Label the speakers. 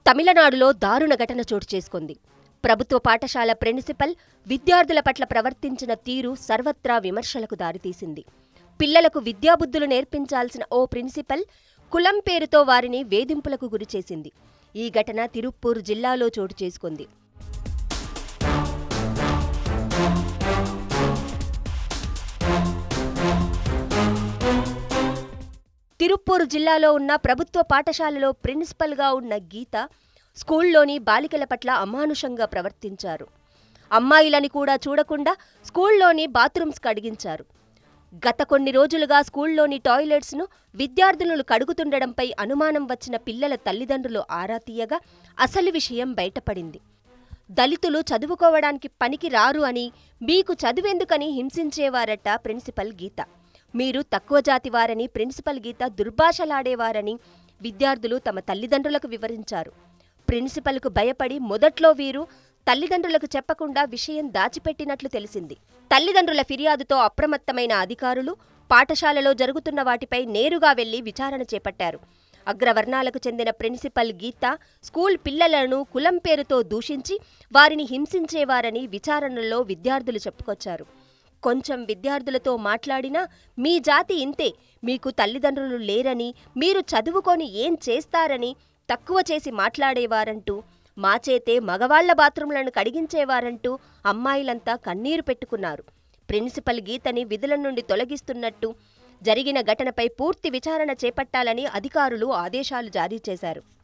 Speaker 1: తమిళనాడులో దారుణ ఘటన చోటు చేసుకుంది ప్రభుత్వ పాఠశాల ప్రిన్సిపల్ విద్యార్థుల పట్ల ప్రవర్తించిన తీరు సర్వత్రా విమర్శలకు దారితీసింది పిల్లలకు విద్యాబుద్ధులు నేర్పించాల్సిన ఓ ప్రిన్సిపల్ కులం పేరుతో వారిని వేధింపులకు గురిచేసింది ఈ ఘటన తిరుప్పూర్ జిల్లాలో చోటు చేసుకుంది తిరుప్పూరు జిల్లాలో ఉన్న ప్రభుత్వ పాఠశాలలో ప్రిన్సిపల్గా ఉన్న గీత స్కూల్లోని బాలికల పట్ల అమానుషంగా ప్రవర్తించారు అమ్మాయిలని కూడా చూడకుండా స్కూల్లోని బాత్రూమ్స్ కడిగించారు గత కొన్ని రోజులుగా స్కూల్లోని టాయిలెట్స్ను విద్యార్థినులు కడుగుతుండడంపై అనుమానం వచ్చిన పిల్లల తల్లిదండ్రులు ఆరా తీయగా అసలు విషయం బయటపడింది దళితులు చదువుకోవడానికి పనికి రారు అని మీకు చదువెందుకని హింసించేవారట ప్రిన్సిపల్ గీత మీరు తక్కువ జాతి వారని ప్రిన్సిపల్ గీత దుర్భాషలాడేవారని విద్యార్థులు తమ తల్లిదండ్రులకు వివరించారు ప్రిన్సిపల్కు భయపడి మొదట్లో వీరు తల్లిదండ్రులకు చెప్పకుండా విషయం దాచిపెట్టినట్లు తెలిసింది తల్లిదండ్రుల ఫిర్యాదుతో అప్రమత్తమైన అధికారులు పాఠశాలలో జరుగుతున్న వాటిపై నేరుగా వెళ్లి విచారణ చేపట్టారు అగ్రవర్ణాలకు చెందిన ప్రిన్సిపల్ గీత స్కూల్ పిల్లలను కులం పేరుతో దూషించి వారిని హింసించేవారని విచారణలో విద్యార్థులు చెప్పుకొచ్చారు కొంచెం విద్యార్థులతో మాట్లాడినా మీ జాతి ఇంతే మీకు తల్లిదండ్రులు లేరని మీరు చదువుకొని ఏం చేస్తారని తక్కువ చేసి మాట్లాడేవారంటూ మా చేతే మగవాళ్ల బాత్రూంలను కడిగించేవారంటూ అమ్మాయిలంతా కన్నీరు పెట్టుకున్నారు ప్రిన్సిపల్ గీతని విధుల నుండి తొలగిస్తున్నట్టు జరిగిన ఘటనపై పూర్తి విచారణ చేపట్టాలని అధికారులు ఆదేశాలు జారీ చేశారు